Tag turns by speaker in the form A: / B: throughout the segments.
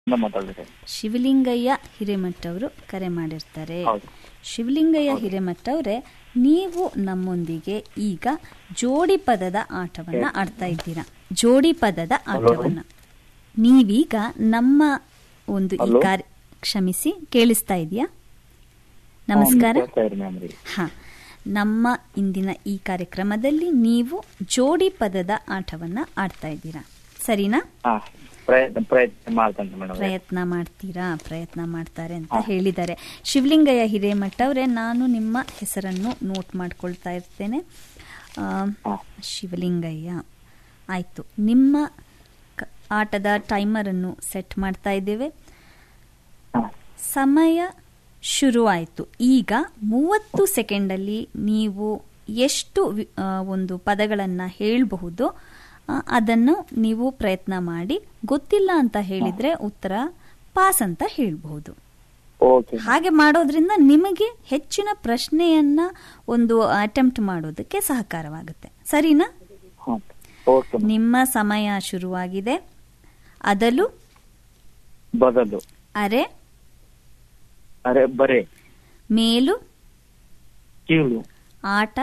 A: ಇಂದ ಮಾತಾಡಿದ್ರೆ
B: ಶಿವಲಿಂಗಯ್ಯ ಹಿರೇಮಠ ಅವರು ಕರೆ ಮಾಡಿರ್ತಾರೆ
A: ಹೌದು
B: ಶಿವಲಿಂಗಯ್ಯ ಹಿರೇಮಠ ಅವರೇ ನೀವು ನಮ್ಮೊಂದಿಗೆ ಈಗ ಜೋಡಿ ಪದದ ಆಟವನ್ನ ಆಡ್ತಾ ಇದ್ದೀರಾ ಜೋಡಿ ಪದದ ಆಟವನ್ನ ನೀವೀಗ ನಮ್ಮ ಒಂದು ಈ
A: Hello?
B: ಕಾರ್ಯ ಕ್ಷಮಿಸಿ ಕೇಳಿಸ್ತಾ ಇದೆಯಾ ನಮಸ್ಕಾರ
A: ಮ್ಯಾಮ್ ರೀ
B: ಹಾ ನಮ್ಮ ಇಂದಿನ ಈ ಕಾರ್ಯಕ್ರಮದಲ್ಲಿ ನೀವು ಜೋಡಿ ಪದದ ಆಟವನ್ನ ಆಡ್ತಾ ಇದ್ದೀರಾ ಸರಿನಾ
A: ಹಾ ಪ್ರಯತ್ನ ಪ್ರಯತ್ನ ಮಾಡ್ತೇನೆ ಮೇಡಮ್
B: ಪ್ರಯತ್ನ ಮಾಡ್ತೀರಾ ಪ್ರಯತ್ನ ಮಾಡ್ತಾರೆ ಅಂತ ಹೇಳಿದ್ದಾರೆ ಶಿವಲಿಂಗಯ್ಯ ಹಿರೇಮಠ ಅವರೇ ನಾನು ನಿಮ್ಮ ಹೆಸರನ್ನು ನೋಟ್ ಮಾಡ್ಕೊಳ್ತಾ ಇರ್ತೇನೆ ಆ,
A: ಹಾ.
B: ಶಿವಲಿಂಗಯ್ಯ ಆಯ್ತು ನಿಮ್ಮ ಕ- ಆಟದ ಟೈಮರನ್ನು ಸೆಟ್ ಮಾಡ್ತಾ ಇದ್ದೇವೆ
A: ಹಾ.
B: ಸಮಯ ಶುರು ಆಯಿತು ಈಗ ಮೂವತ್ತು ಸೆಕೆಂಡಲ್ಲಿ ನೀವು ಎಷ್ಟು ವಿ- ಆ, ಒಂದು ಪದಗಳನ್ನು ಹೇಳಬಹುದು ಅದನ್ನು ನೀವು ಪ್ರಯತ್ನ ಮಾಡಿ ಗೊತ್ತಿಲ್ಲ ಅಂತ ಹೇಳಿದ್ರೆ ಉತ್ತರ ಪಾಸ್ ಅಂತ ಹೇಳಬಹುದು
A: ಓಕೆ
B: ಹಾಗೆ ಮಾಡೋದ್ರಿಂದ ನಿಮಗೆ ಹೆಚ್ಚಿನ ಪ್ರಶ್ನೆಯನ್ನ ಒಂದು ಅಟೆಂಪ್ಟ್ ಮಾಡೋದಕ್ಕೆ ಸಹಕಾರವಾಗುತ್ತೆ ಸರಿನಾ
A: ಹಾ ಓಕೆ
B: ನಿಮ್ಮ ಸಮಯ ಶುರುವಾಗಿದೆ ಅದಲು
A: ಬದಲು
B: ಅರೆ
A: ಅರೆ ಬರೆ
B: ಮೇಲು
A: ಕೀಳು
B: ಆಟ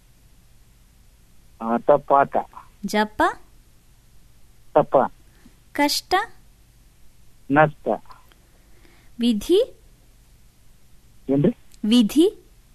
A: ಆಟ ಪಾಠ
B: ಜಪ
A: ತಪ
B: ಕಷ್ಟ
A: ನಷ್ಟ
B: ವಿಧಿ
A: ಏನ್ರಿ
B: ವಿಧಿ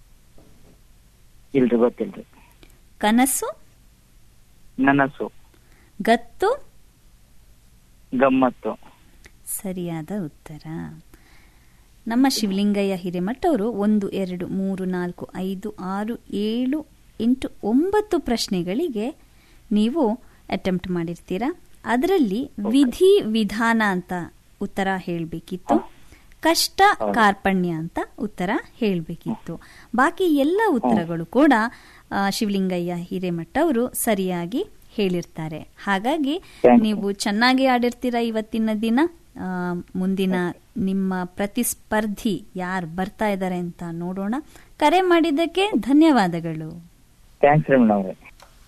A: ಇಲ್ರಿ ಗೊತ್ತಿಲ್ರಿ
B: ಕನಸು
A: ನನಸು
B: ಗತ್ತು
A: ಗಮ್ಮತ್ತು
B: ಸರಿಯಾದ ಉತ್ತರ ನಮ್ಮ ಶಿವಲಿಂಗಯ್ಯ ಹಿರೇಮಠ ಅವರು ಒಂದು ಎರಡು ಮೂರು ನಾಲ್ಕು ಐದು ಆರು ಏಳು ಎಂಟು ಒಂಬತ್ತು ಪ್ರಶ್ನೆಗಳಿಗೆ ನೀವು ಅಟೆಂಪ್ಟ್ ಮಾಡಿರ್ತೀರಾ ಅದರಲ್ಲಿ ವಿಧಿ ವಿಧಾನ ಅಂತ ಉತ್ತರ ಹೇಳಬೇಕಿತ್ತು ಕಷ್ಟ ಕಾರ್ಪಣ್ಯ ಅಂತ ಉತ್ತರ ಹೇಳಬೇಕಿತ್ತು ಬಾಕಿ ಎಲ್ಲ ಉತ್ತರಗಳು ಕೂಡ ಆ, ಶಿವಲಿಂಗಯ್ಯ ಹಿರೇಮಠ ಅವರು ಸರಿಯಾಗಿ ಹೇಳಿರ್ತಾರೆ ಹಾಗಾಗಿ
A: Thank you.
B: ನೀವು ಚೆನ್ನಾಗಿ ಆಡಿರ್ತೀರಾ ಇವತ್ತಿನ ದಿನ ಆ, ಮುಂದಿನ ನಿಮ್ಮ ಪ್ರತಿಸ್ಪರ್ಧಿ ಯಾರು ಬರ್ತಾ ಇದ್ದಾರೆ ಅಂತ ನೋಡೋಣ ಕರೆ ಮಾಡಿದ್ದಕ್ಕೆ ಧನ್ಯವಾದಗಳು
A: ಥ್ಯಾಂಕ್ಸ್ ರೀ ಮೇಡಮ್ ರೀ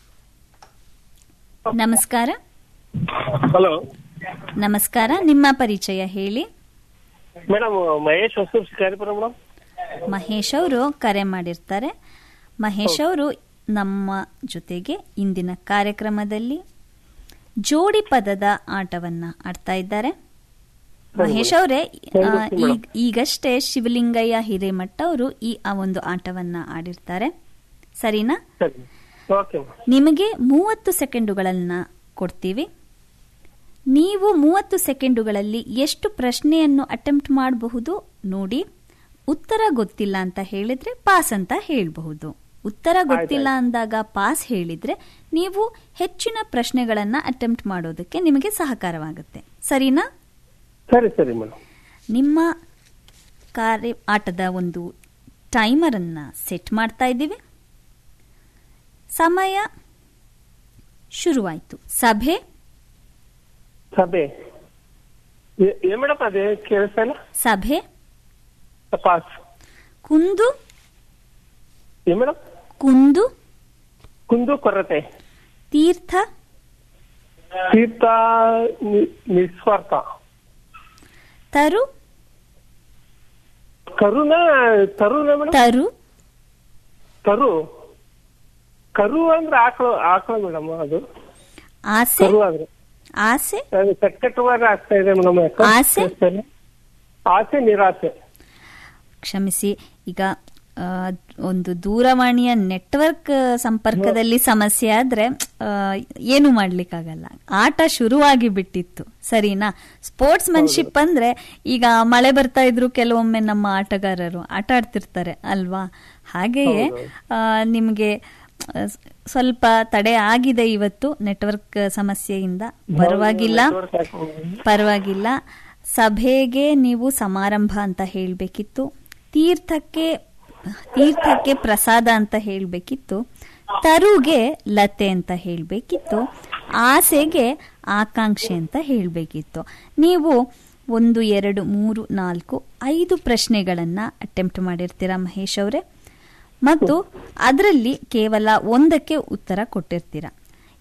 B: ನಮಸ್ಕಾರ
C: ಹಲೋ
B: ನಮಸ್ಕಾರ ನಿಮ್ಮ ಪರಿಚಯ ಹೇಳಿ
C: ಮೇಡಮ್ ಮಹೇಶ್ ಹೊಸೂರು ಶಿಕಾರಿಪುರ ಮೇಡಮ್
B: ಮಹೇಶ್ ಅವರು ಕರೆ ಮಾಡಿರ್ತಾರೆ ಮಹೇಶ್ ಅವರು ನಮ್ಮ ಜೊತೆಗೆ ಇಂದಿನ ಕಾರ್ಯಕ್ರಮದಲ್ಲಿ ಜೋಡಿ ಪದದ ಆಟವನ್ನ ಆಡ್ತಾ ಇದ್ದಾರೆ ಮಹೇಶ್ ಅವರೇ ಆ, ಈಗ- ಈಗಷ್ಟೇ ಶಿವಲಿಂಗಯ್ಯ ಹಿರೇಮಠ ಅವರು ಈ ಆ ಒಂದು ಆಟವನ್ನ ಆಡಿರ್ತಾರೆ ಸರಿನಾ
C: ಸರಿ ಓಕೆ ಮೇಡಮ್
B: ನಿಮಗೆ ಮೂವತ್ತು ಸೆಕೆಂಡುಗಳನ್ನ ಕೊಡ್ತೀವಿ ನೀವು ಮೂವತ್ತು ಸೆಕೆಂಡುಗಳಲ್ಲಿ ಎಷ್ಟು ಪ್ರಶ್ನೆಯನ್ನು ಅಟೆಂಪ್ಟ್ ಮಾಡಬಹುದು ನೋಡಿ ಉತ್ತರ ಗೊತ್ತಿಲ್ಲ ಅಂತ ಹೇಳಿದ್ರೆ ಪಾಸ್ ಅಂತ ಹೇಳಬಹುದು ಉತ್ತರ ಗೊತ್ತಿಲ್ಲ ಅಂದಾಗ ಪಾಸ್ ಹೇಳಿದ್ರೆ ನೀವು ಹೆಚ್ಚಿನ ಪ್ರಶ್ನೆಗಳನ್ನ ಅಟೆಂಪ್ಟ್ ಮಾಡೋದಕ್ಕೆ ನಿಮಗೆ ಸಹಕಾರವಾಗುತ್ತೆ ಸರಿನಾ
C: ಸರಿ ಸರಿ ಮೇಡಮ್
B: ನಿಮ್ಮ ಕಾರ್ಯ ಆಟದ ಒಂದು ಟೈಮರನ್ನ ಸೆಟ್ ಮಾಡ್ತಾ ಇದ್ದೀವಿ ಸಮಯ ಶುರುವಾಯಿತು ಸಭೆ
C: ಸಭೆ ಏ- ಏನ್ ಮೇಡಮ್ ಅದೇ ಕೇಳಿಸ್ತಾ ಇಲ್ಲ
B: ಸಭೆ
C: ಪಾಸ್
B: ಕುಂದು
C: ಏನ್ ಮೇಡಮ್
B: ಕುಂದು
C: ಕುಂದು ಕೊರತೆ
B: ತೀರ್ಥ
C: ತೀರ್ಥ ನಿ- ನಿಸ್ವಾರ್ಥ
B: ತರು
C: ಕರುನ ತರುನ ಮೇಡಮ್
B: ತರು
C: ಕರು ಕರು ಅಂದ್ರೆ ಆಕಳು ಆಕಳು ಮೇಡಮ್ ಅದು
B: ಆಸೆ
C: ಕರು ಆದ್ರೆ
B: ಆಸೆ
C: ಅದು ಕಟ್ ಕಟ್ಟುವಾಗ ಆಗ್ತಾ ಇದೆ ಮೇಡಮ್
B: ಆಸೆ?
C: ಆಸೆ ನಿರಾಸೆ
B: ಕ್ಷಮಿಸಿ ಈಗ ಆ, ಒಂದು ದೂರವಾಣಿಯ ನೆಟ್ವರ್ಕ್ ಸಂಪರ್ಕದಲ್ಲಿ ಸಮಸ್ಯೆ ಆದ್ರೆ ಆ, ಏನು ಮಾಡ್ಲಿಕ್ಕಾಗಲ್ಲ ಆಟ ಶುರುವಾಗಿ ಬಿಟ್ಟಿತ್ತು ಸರಿನಾ ಸ್ಪೋರ್ಟ್ಸ್ ಮನ್ಶಿಪ್ ಅಂದ್ರೆ ಈಗ ಮಳೆ ಬರ್ತಾ ಇದ್ರು ಕೆಲವೊಮ್ಮೆ ನಮ್ಮ ಆಟಗಾರರು ಆಟ ಆಡ್ತಿರ್ತಾರೆ ಅಲ್ವಾ ಹಾಗೆಯೇ ಆ, ನಿಮ್ಗೆ ಆ, ಸ್ವಲ್ಪ ತಡೆ ಆಗಿದೆ ಇವತ್ತು ನೆಟ್ವರ್ಕ್ ಸಮಸ್ಯೆಯಿಂದ ಪರವಾಗಿಲ್ಲ ಪರವಾಗಿಲ್ಲ ಸಭೆಗೆ ನೀವು ಸಮಾರಂಭ ಅಂತ ಹೇಳಬೇಕಿತ್ತು ತೀರ್ಥಕ್ಕೆ ತೀರ್ಥಕ್ಕೆ ಪ್ರಸಾದ ಅಂತ ಹೇಳಬೇಕಿತ್ತು ತರುಗೆ ಲತೆ ಅಂತ ಹೇಳಬೇಕಿತ್ತು ಆಸೆಗೆ ಆಕಾಂಕ್ಷೆ ಅಂತ ಹೇಳಬೇಕಿತ್ತು ನೀವು ಒಂದು ಎರಡು ಮೂರು ನಾಲ್ಕು ಐದು ಪ್ರಶ್ನೆಗಳನ್ನ ಅಟೆಂಪ್ಟ್ ಮಾಡಿರ್ತೀರಾ ಮಹೇಶ್ ಅವರೇ ಮತ್ತು ಅದರಲ್ಲಿ ಕೇವಲ ಒಂದಕ್ಕೆ ಉತ್ತರ ಕೊಟ್ಟಿರ್ತೀರ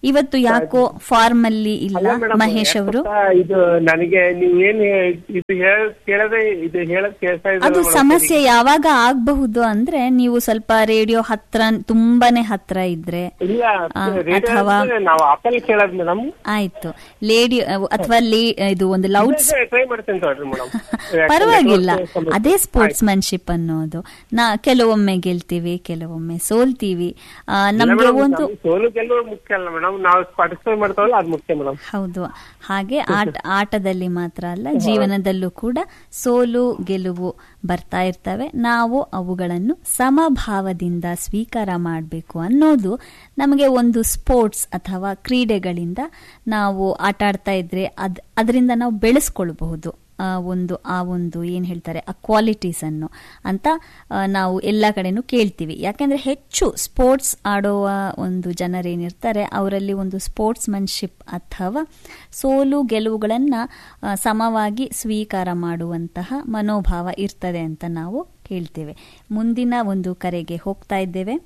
B: ಇವತ್ತು ಯಾಕೋ ಫಾರ್ಮ್ ಅಲ್ಲಿ ಇಲ್ಲ
C: ಅಲ್ಲ ಮೇಡಮ್,
B: ಮಹೇಶ್ ಅವರು
C: ಯಾಕ್ ಗೊತ್ತಾ, ಇದು ನನಗೆ ನೀವು ಏನ್ ಹೇ- ಇದು ಹೇಳ ಕೇಳದೆ ಇದು ಹೇಳಕ್ ಕೇಳ್ತಾ
B: ಅದು
C: ಇದ್ದಾರೆ ಮೇಡಮ್.
B: ಸಮಸ್ಯೆ ಯಾವಾಗ ಆಗಬಹುದು ಅಂದ್ರೆ ನೀವು ಸ್ವಲ್ಪ ರೇಡಿಯೋ ಹತ್ರ ತುಂಬಾನೇ ಹತ್ರ ಇದ್ರೆ
C: ಇಲ್ಲ
B: ಆ,
C: ರೇಡಿಯೋ
B: ಅಥವಾ-
C: ಅಂದ್ರೆ ನಾವು ಆಪಲ್ ಕೇಳೋದ್ ಮೇಡಮ್
B: ಆಯ್ತು ಲೇಡಿ ಅಥವಾ ಲೇ- ಇದು ಒಂದು ಲೌಡ್
C: ಟ್ರೈ ಮಾಡ್ತೇನೆ ತಗೊಳ್ರಿ ಮೇಡಮ್
B: ಪರವಾಗಿಲ್ಲ ಅದೇ ಸ್ಪೋರ್ಟ್ಸ್ ಮ್ಯಾನ್ಶಿಪ್ ಅನ್ನೋದು ನಾ ಕೆಲವೊಮ್ಮೆ ಗೆಲ್ತೀವಿ ಕೆಲವೊಮ್ಮೆ ಸೋಲ್ತೀವಿ ಆ, ನಮ್ಗೆ ಒಂದು
C: ಸೋಲು ಗೆಲ್ಲುವ ಮುಖ್ಯ ಅಲ್ಲ ಮೇಡಮ್ ನಾವು ಪಾರ್ಟಿಸಿಪೇಟ್ ಮಾಡ್ತಾವಲ್ಲ ಅದು ಮುಖ್ಯ ಮೇಡಮ್
B: ಹೌದು ಹಾಗೆ ಆಟ ಆಟದಲ್ಲಿ ಮಾತ್ರ ಅಲ್ಲ ಜೀವನದಲ್ಲೂ ಕೂಡ ಸೋಲು ಗೆಲುವು ಬರ್ತಾ ಇರ್ತವೆ ನಾವು ಅವುಗಳನ್ನು ಸಮಭಾವದಿಂದ ಸ್ವೀಕಾರ ಮಾಡಬೇಕು ಅನ್ನೋದು ನಮಗೆ ಒಂದು ಸ್ಪೋರ್ಟ್ಸ್ ಅಥವಾ ಕ್ರೀಡೆಗಳಿಂದ ನಾವು ಆಟ ಆಡ್ತಾ ಇದ್ರೆ ಅದ್ ಅದರಿಂದ ನಾವು ಬೆಳೆಸ್ಕೊಳ್ಬಹುದು ಆ ಒಂದು ಆ ಒಂದು ಏನ್ ಹೇಳ್ತಾರೆ ಆ ಕ್ವಾಲಿಟೀಸ್ ಅನ್ನು ಅಂತ ಆ, ನಾವು ಎಲ್ಲ ಕಡೆನೂ ಕೇಳ್ತೀವಿ ಯಾಕೆಂದ್ರೆ ಹೆಚ್ಚು ಸ್ಪೋರ್ಟ್ಸ್ ಆಡುವ ಒಂದು ಜನರೇನಿರ್ತಾರೆ ಅವರಲ್ಲಿ ಒಂದು ಸ್ಪೋರ್ಟ್ಸ್ ಮನ್ಶಿಪ್ ಅಥವಾ ಸೋಲು ಗೆಲುವುಗಳನ್ನ ಆ, ಸಮವಾಗಿ ಸ್ವೀಕಾರ ಮಾಡುವಂತಹ ಮನೋಭಾವ ಇರ್ತದೆ ಅಂತ ನಾವು ಕೇಳ್ತೇವೆ ಮುಂದಿನ ಒಂದು ಕರೆಗೆ ಹೋಗ್ತಾ ಇದ್ದೇವೆ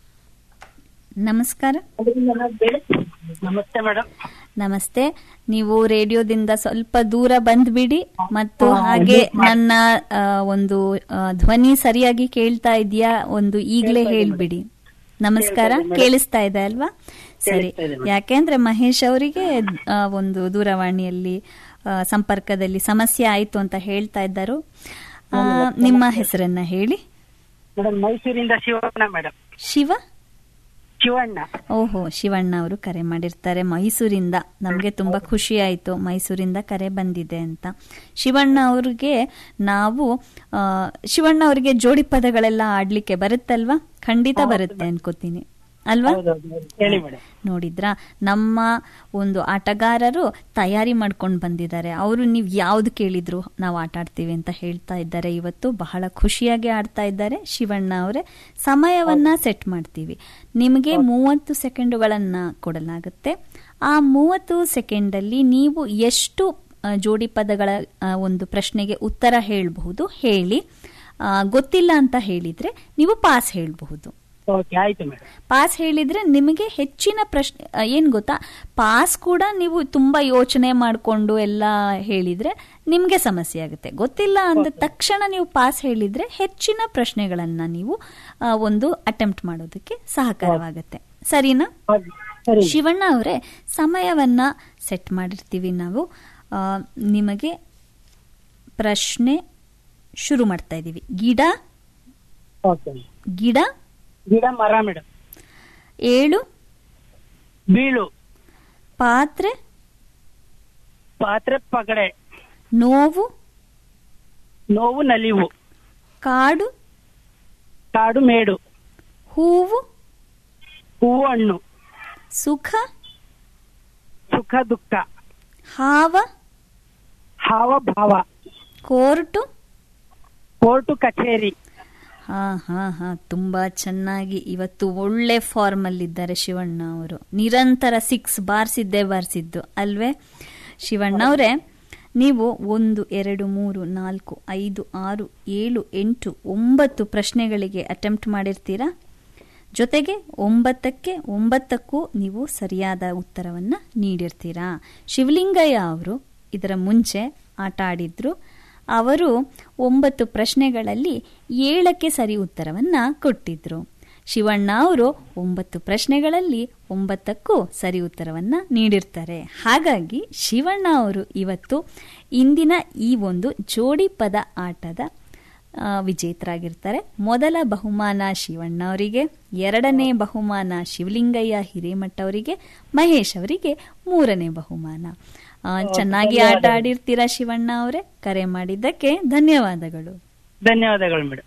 B: ನಮಸ್ಕಾರ
C: ನಮಸ್ತೆ ಮೇಡಮ್
B: ನಮಸ್ತೆ ನೀವು ರೇಡಿಯೋದಿಂದ ಸ್ವಲ್ಪ ದೂರ ಬಂದ್ಬಿಡಿ ಮತ್ತು ಹಾಗೆ ನನ್ನ ಆ, ಒಂದು ಆ, ಧ್ವನಿ ಸರಿಯಾಗಿ ಕೇಳ್ತಾ ಇದೆಯಾ ಒಂದು ಈಗಲೇ ಹೇಳ್ಬಿಡಿ ನಮಸ್ಕಾರ ಕೇಳಿಸ್ತಾ ಇದೆ ಅಲ್ವಾ ಸರಿ ಯಾಕೆಂದ್ರೆ ಮಹೇಶ್ ಅವರಿಗೆ ಆ, ಒಂದು ದೂರವಾಣಿಯಲ್ಲಿ ಆ, ಸಂಪರ್ಕದಲ್ಲಿ ಸಮಸ್ಯೆ ಆಯ್ತು ಅಂತ ಹೇಳ್ತಾ ಇದ್ದರು ಆ, ನಿಮ್ಮ ಹೆಸರನ್ನ ಹೇಳಿ
D: ಮೇಡಮ್ ಮೈಸೂರಿಂದ ಶಿವಣ್ಣ ಮೇಡಮ್
B: ಶಿವ
D: ಶಿವಣ್ಣ
B: ಓಹೋ ಶಿವಣ್ಣ ಅವರು ಕರೆ ಮಾಡಿರ್ತಾರೆ ಮೈಸೂರಿಂದ ನಮಗೆ ತುಂಬಾ ಖುಷಿ ಆಯ್ತು ಮೈಸೂರಿಂದ ಕರೆ ಬಂದಿದೆ ಅಂತ ಶಿವಣ್ಣ ಅವ್ರಿಗೆ ನಾವು ಆ, ಶಿವಣ್ಣ ಅವರಿಗೆ ಜೋಡಿ ಪದಗಳೆಲ್ಲ ಆಡ್ಲಿಕ್ಕೆ ಬರುತ್ತಲ್ವಾ ಖಂಡಿತ ಬರುತ್ತೆ ಅನ್ಕೋತೀನಿ ಅಲ್ವಾ
D: ಹೌದೌದು ಹೇಳಿ ಮೇಡಮ್
B: ನೋಡಿದ್ರಾ ನಮ್ಮ ಒಂದು ಆಟಗಾರರು ತಯಾರಿ ಮಾಡ್ಕೊಂಡು ಬಂದಿದ್ದಾರೆ ಅವರು ನೀವು ಯಾವ್ದು ಕೇಳಿದ್ರು ನಾವು ಆಟ ಆಡ್ತೀವಿ ಅಂತ ಹೇಳ್ತಾ ಇದ್ದಾರೆ ಇವತ್ತು ಬಹಳ ಖುಷಿಯಾಗಿ ಆಡ್ತಾ ಇದ್ದಾರೆ ಶಿವಣ್ಣ ಅವರೇ ಸಮಯವನ್ನ ಸೆಟ್ ಮಾಡ್ತೀವಿ ನಿಮಗೆ ಮೂವತ್ತು ಸೆಕೆಂಡುಗಳನ್ನ ಕೊಡಲಾಗುತ್ತೆ ಆ ಮೂವತ್ತು ಸೆಕೆಂಡಲ್ಲಿ ನೀವು ಎಷ್ಟು ಆ, ಜೋಡಿ ಪದಗಳ ಆ, ಒಂದು ಪ್ರಶ್ನೆಗೆ ಉತ್ತರ ಹೇಳಬಹುದು ಹೇಳಿ ಆ, ಗೊತ್ತಿಲ್ಲ ಅಂತ ಹೇಳಿದ್ರೆ ನೀವು ಪಾಸ್ ಹೇಳಬಹುದು
D: ಓಕೆ ಆಯ್ತು ಮೇಡಮ್
B: ಪಾಸ್ ಹೇಳಿದ್ರೆ ನಿಮಗೆ ಹೆಚ್ಚಿನ ಪ್ರಶ್ನೆ ಆ, ಏನ್ ಗೊತ್ತಾ ಪಾಸ್ ಕೂಡ ನೀವು ತುಂಬಾ ಯೋಚನೆ ಮಾಡಿಕೊಂಡು ಎಲ್ಲ ಹೇಳಿದ್ರೆ ನಿಮ್ಗೆ ಸಮಸ್ಯೆ ಆಗುತ್ತೆ ಗೊತ್ತಿಲ್ಲ ಅಂದ ತಕ್ಷಣ ನೀವು ಪಾಸ್ ಹೇಳಿದ್ರೆ ಹೆಚ್ಚಿನ ಪ್ರಶ್ನೆಗಳನ್ನ ನೀವು ಆ, ಒಂದು ಅಟೆಂಪ್ಟ್ ಮಾಡೋದಕ್ಕೆ ಸಹಕಾರವಾಗುತ್ತೆ ಸರಿನಾ
D: ಓಕೆ, ಸರಿ
B: ಶಿವಣ್ಣ ಅವರೇ ಸಮಯವನ್ನ ಸೆಟ್ ಮಾಡಿರ್ತೀವಿ ನಾವು ಆ, ನಿಮಗೆ ಪ್ರಶ್ನೆ ಶುರು ಮಾಡ್ತಾ ಇದ್ದೀವಿ ಗಿಡ
D: ಓಕೆ
B: ಗಿಡ
D: ಗಿಡ ಮರ ಮೇಡಮ್
B: ಏಳು
D: ಬೀಳು
B: ಪಾತ್ರೆ
D: ಪಾತ್ರೆ ಪಗಡೆ
B: ನೋವು
D: ನೋವು ನಲಿವು
B: ಕಾಡು
D: ಕಾಡು ಮೇಡು
B: ಹೂವು
D: ಹೂವು ಹಣ್ಣು
B: ಸುಖ
D: ಸುಖ ದುಃಖ
B: ಹಾವ
D: ಹಾವ ಭಾವ
B: ಕೋರ್ಟು
D: ಕೋರ್ಟು ಕಚೇರಿ
B: ಹಾ ಹಾ ಹಾ ತುಂಬಾ ಚೆನ್ನಾಗಿ ಇವತ್ತು ಒಳ್ಳೆ ಫಾರ್ಮ್ ಅಲ್ಲಿದ್ದಾರೆ ಶಿವಣ್ಣ ಅವರು ನಿರಂತರ ಸಿಕ್ಸ್ ಬಾರ್ಸಿದ್ದೇ ಬಾರ್ಸಿದ್ದು ಅಲ್ವೇ ಶಿವಣ್ಣ ಅವರೇ ನೀವು ಒಂದು ಎರಡು ಮೂರು ನಾಲ್ಕು ಐದು ಆರು ಏಳು ಎಂಟು ಒಂಬತ್ತು ಪ್ರಶ್ನೆಗಳಿಗೆ ಅಟೆಂಪ್ಟ್ ಮಾಡಿರ್ತೀರಾ ಜೊತೆಗೆ ಒಂಬತ್ತಕ್ಕೆ ಒಂಬತ್ತಕ್ಕೂ ನೀವು ಸರಿಯಾದ ಉತ್ತರವನ್ನ ನೀಡಿರ್ತೀರಾ ಶಿವಲಿಂಗಯ್ಯ ಅವರು ಇದರ ಮುಂಚೆ ಆಟ ಆಡಿದ್ರು ಅವರು ಒಂಬತ್ತು ಪ್ರಶ್ನೆಗಳಲ್ಲಿ ಏಳಕ್ಕೆ ಸರಿ ಉತ್ತರವನ್ನ ಕೊಟ್ಟಿದ್ರು ಶಿವಣ್ಣ ಅವರು ಒಂಬತ್ತು ಪ್ರಶ್ನೆಗಳಲ್ಲಿ ಒಂಬತ್ತಕ್ಕೂ ಸರಿ ಉತ್ತರವನ್ನ ನೀಡಿರ್ತಾರೆ ಹಾಗಾಗಿ ಶಿವಣ್ಣ ಅವರು ಇವತ್ತು ಇಂದಿನ ಈ ಒಂದು ಜೋಡಿ ಪದ ಆಟದ ಆ, ವಿಜೇತರಾಗಿರ್ತಾರೆ ಮೊದಲ ಬಹುಮಾನ ಶಿವಣ್ಣ ಅವರಿಗೆ ಎರಡನೇ ಬಹುಮಾನ ಶಿವಲಿಂಗಯ್ಯ ಹಿರೇಮಠ ಅವರಿಗೆ ಮಹೇಶ್ ಅವರಿಗೆ ಮೂರನೇ ಬಹುಮಾನ ಆ, ಚೆನ್ನಾಗಿ ಆಟ ಆಡಿರ್ತೀರಾ ಶಿವಣ್ಣ ಅವರೇ ಕರೆ ಮಾಡಿದ್ದಕ್ಕೆ ಧನ್ಯವಾದಗಳು
D: ಧನ್ಯವಾದಗಳು ಮೇಡಮ್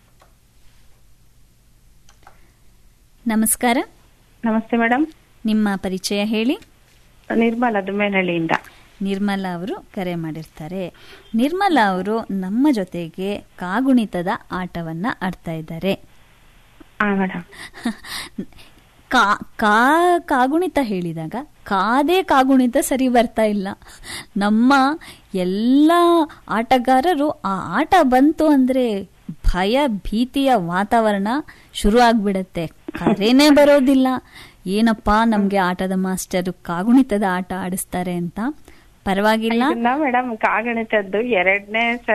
B: ನಮಸ್ಕಾರ
E: ನಮಸ್ತೆ ಮೇಡಮ್
B: ನಿಮ್ಮ ಪರಿಚಯ ಹೇಳಿ
E: ನಿರ್ಮಲಾ ದುಮ್ಮೇನಹಳ್ಳಿಯಿಂದ
B: ನಿರ್ಮಲಾ ಅವರು ಕರೆ ಮಾಡಿರ್ತಾರೆ ನಿರ್ಮಲಾ ಅವರು ನಮ್ಮ ಜೊತೆಗೆ ಕಾಗುಣಿತದ ಆಟವನ್ನ ಆಡ್ತಾ ಇದ್ದಾರೆ
E: ಹಾ ಮೇಡಮ್
B: ಕಾ ಕಾ ಕಾಗುಣಿತ ಹೇಳಿದಾಗ ಕಾದೇ ಕಾಗುಣಿತ ಸರಿ ಬರ್ತಾ ಇಲ್ಲ ನಮ್ಮ ಎಲ್ಲ ಆಟಗಾರರು ಆ ಆಟ ಬಂತು ಅಂದ್ರೆ ಭಯ ಭೀತಿಯ ವಾತಾವರಣ ಶುರು ಆಗ್ಬಿಡತ್ತೆ ಕರೆನೇ ಬರೋದಿಲ್ಲ ಏನಪ್ಪಾ ನಮ್ಗೆ ಆಟದ ಮಾಸ್ಟರ್ ಕಾಗುಣಿತದ ಆಟ ಆಡಿಸ್ತಾರೆ ಅಂತ ಪರವಾಗಿಲ್ಲ
E: ಇದನ್ನ ಮೇಡಮ್ ಕಾಗಣಿತದ್ದು ಎರಡನೇ